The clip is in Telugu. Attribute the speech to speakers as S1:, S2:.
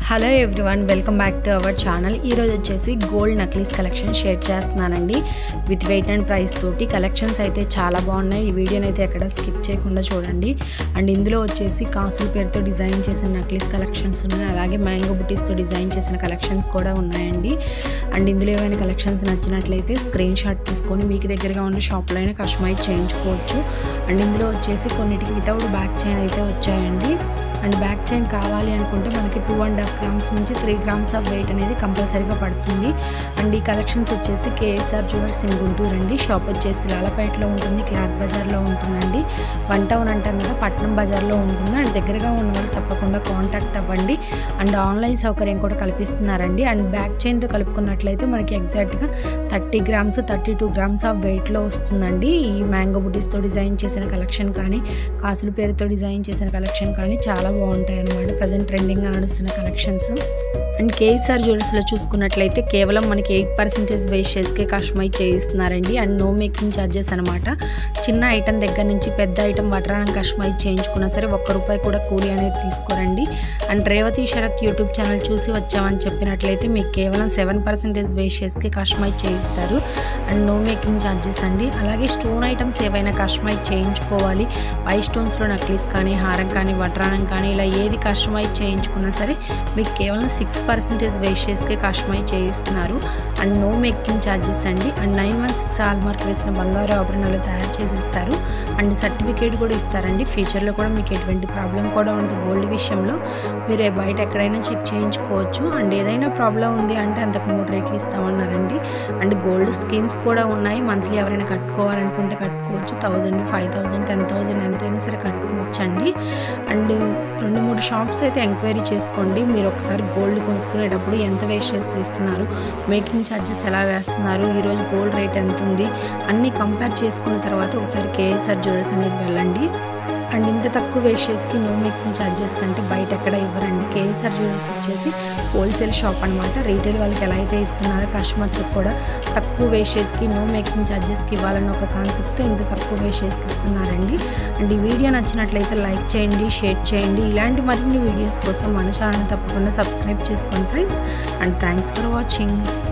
S1: hello everyone welcome back to our channel ఈరోజు వచ్చేసి గోల్డ్ నక్లీస్ కలెక్షన్ షేర్ చేస్తున్నానండి విత్ వెయిట్ అండ్ ప్రైస్ తోటి కలెక్షన్స్ అయితే చాలా బాగున్నాయి ఈ వీడియోని అయితే ఎక్కడ స్కిప్ చేయకుండా చూడండి అండ్ ఇందులో వచ్చేసి కాసుల పేరుతో డిజైన్ చేసిన నక్లీస్ కలెక్షన్స్ ఉన్నాయి అలాగే మ్యాంగో బుటీస్తో డిజైన్ చేసిన కలెక్షన్స్ కూడా ఉన్నాయండి అండ్ ఇందులో ఏమైనా కలెక్షన్స్ నచ్చినట్లయితే స్క్రీన్ షాట్ తీసుకొని మీకు దగ్గరగా ఉన్న షాప్లో అయినా కస్టమైజ్ చేయించుకోవచ్చు అండ్ ఇందులో వచ్చేసి కొన్నిటికి వితౌట్ బ్యాక్ చైన్ అయితే వచ్చాయండి అండ్ బ్యాక్ చైన్ కావాలి అనుకుంటే మనకి టూ అండ్ హాఫ్ గ్రామ్స్ నుంచి త్రీ గ్రామ్స్ ఆఫ్ వెయిట్ అనేది కంపల్సరీగా పడుతుంది అండ్ ఈ కలెక్షన్స్ వచ్చేసి కేఎస్ఆర్ జ్యువెలర్స్ ఇన్ గుంటూరు అండి షాప్ వచ్చేసి లాలపేటలో ఉంటుంది క్లాత్ బజార్లో ఉంటుందండి వన్ టౌన్ అంటాం కదా పట్నం బజార్లో ఉంటుంది అండ్ దగ్గరగా ఉన్న వాళ్ళు తప్పకుండా కాంటాక్ట్ అవ్వండి అండ్ ఆన్లైన్ సౌకర్యం కూడా కల్పిస్తున్నారండి అండ్ బ్యాక్ చైన్తో కలుపుకున్నట్లయితే మనకి ఎగ్జాక్ట్గా thirty grams thirty two grams of వెయిట్లో వస్తుందండి ఈ మ్యాంగో బుటీస్తో డిజైన్ చేసిన కలెక్షన్ కానీ కాసుల పేరుతో డిజైన్ చేసిన కలెక్షన్ కానీ చాలా బాగుంటాయి అన్నమాట ప్రజెంట్ ట్రెండింగ్గా నడుస్తున్న కలెక్షన్స్ అండ్ కేఎస్ఆర్ జ్యువెలర్స్లో చూసుకున్నట్లయితే కేవలం మనకి ఎయిట్ పర్సెంటేజ్ వేస్టేజ్కే కస్టమైజ్ చేయిస్తున్నారండి అండ్ నో మేకింగ్ ఛార్జెస్ అనమాట చిన్న ఐటమ్ దగ్గర నుంచి పెద్ద ఐటమ్ వడ్రానం కస్టమైజ్ చేయించుకున్నా సరే ఒక్క రూపాయి కూడా కూలీ అనేది తీసుకోరండి and Revathi Sharath YouTube channel చూసి వచ్చామని చెప్పినట్లయితే మీకు కేవలం సెవెన్ పర్సెంటేజ్ వేస్టేజ్కి కస్టమైజ్ చేయిస్తారు అండ్ నో మేకింగ్ ఛార్జెస్ అండి అలాగే స్టోన్ ఐటమ్స్ ఏవైనా కస్టమైజ్ చేయించుకోవాలి పై స్టోన్స్లో నక్లీస్ కానీ హారం కానీ వడ్రానం కానీ ఇలా ఏది కస్టమైజ్ చేయించుకున్నా సరే మీకు కేవలం సిక్స్ పర్సెంటేజ్ వేస్టేజ్కే కస్టమైజ్ చేయిస్తున్నారు అండ్ నో మేకింగ్ ఛార్జెస్ అండి and nine one six hallmark వేసిన బంగారు ఆభరణాలు తయారు చేసి ఇస్తారు అండ్ సర్టిఫికేట్ కూడా ఇస్తారండి ఫ్యూచర్లో కూడా మీకు ఎటువంటి ప్రాబ్లం కూడా ఉండదు గోల్డ్ విషయంలో మీరు బయట ఎక్కడైనా చెక్ చేయించుకోవచ్చు అండ్ ఏదైనా ప్రాబ్లం ఉంది అంటే అంతకు మూడు రేట్లు ఇస్తామన్నారండి అండ్ గోల్డ్ స్కీమ్స్ కూడా ఉన్నాయి మంత్లీ ఎవరైనా కట్టుకోవాలనుకుంటే కట్టుకోవచ్చు thousand five thousand ten thousand ఎంతైనా సరే కట్టుకోవచ్చు అండి అండ్ రెండు మూడు షాప్స్ అయితే ఎంక్వైరీ చేసుకోండి మీరు ఒకసారి గోల్డ్ కొనుక్కునేటప్పుడు ఎంత వేస్టేజ్ తీస్తున్నారు మేకింగ్ ఛార్జెస్ ఎలా వేస్తున్నారు ఈరోజు గోల్డ్ రేట్ ఎంత ఉంది అన్నీ కంపేర్ చేసుకున్న తర్వాత ఒకసారి కేఎస్ఆర్ జ్యువెలర్స్ అనేది వెళ్ళండి అండ్ ఇంత తక్కువ వేస్టేజ్కి నో మేకింగ్ ఛార్జెస్ కంటే బయట ఎక్కడ ఇవ్వరండి కేఎస్ఆర్ జ్యువెలర్స్ వచ్చేసి హోల్సేల్ షాప్ అనమాట రీటైల్ వాళ్ళకి ఎలా అయితే ఇస్తున్నారో కస్టమర్స్కి కూడా తక్కువ వేస్టేజ్కి నో మేకింగ్ ఛార్జెస్కి ఇవ్వాలన్న ఒక కాన్సెప్ట్తో ఇంత తక్కువ వేస్టేజ్కి ఇస్తున్నారండి అండ్ ఈ వీడియో నచ్చినట్లయితే లైక్ చేయండి షేర్ చేయండి ఇలాంటి మరిన్ని వీడియోస్ కోసం మన ఛానల్ తప్పకుండా సబ్స్క్రైబ్ చేసుకోండి friends and thanks for watching